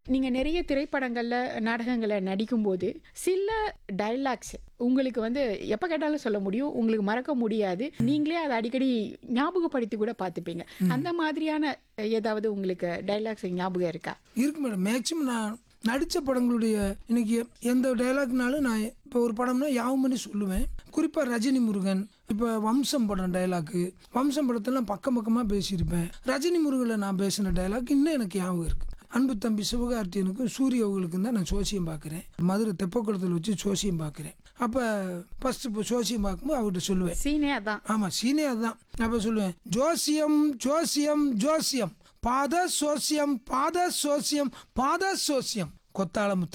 நீங்க நிறைய திரைப்படங்கள்ல நாடகங்கள்ல நடிக்கும்போது சில டைலாக்ஸ் உங்களுக்கு வந்து எப்ப கேட்டாலும் சொல்ல முடியும் உங்களுக்கு மறக்க முடியாது நீங்களே அதை அடிக்கடி ஞாபகப்படுத்தி கூட பார்த்துப்பீங்க அந்த மாதிரியான ஏதாவது உங்களுக்கு டைலாக்ஸ் ஞாபகம் இருக்கா இருக்கு மேடம் மேக்சிமம் நான் நடித்த படங்களுடைய இன்னைக்கு எந்த டைலாக்னாலும் நான் இப்போ ஒரு படம்னா யாவும் பண்ணி சொல்லுவேன் குறிப்பாக ரஜினி முருகன் இப்போ வம்சம் படம் டைலாக்கு வம்சம் படத்தெல்லாம் பக்கம் பக்கமாக பேசியிருப்பேன் ரஜினி முருகனில் நான் பேசின டைலாக் இன்னும் எனக்கு ஞாபகம் இருக்குது அன்பு தம்பி சிவகார்த்தியனுக்கும் சூரிய அவர்களுக்கும் தான் நான் சோசியம் பார்க்குறேன் மதுரை தெப்பக்குளத்தில் வச்சு சோசியம் பார்க்குறேன் அப்போ ஃபஸ்ட்டு இப்போ சோசியம் பார்க்கும்போது அவர்கிட்ட சொல்லுவேன் சீனே அதான் ஆமாம் சீனே அதுதான் அப்போ சொல்லுவேன் ஜோசியம் ஜோசியம் ஜோசியம் பாத சோசியம் பாத சோசியம் பாத சோசியம் கொத்தாளமுத்து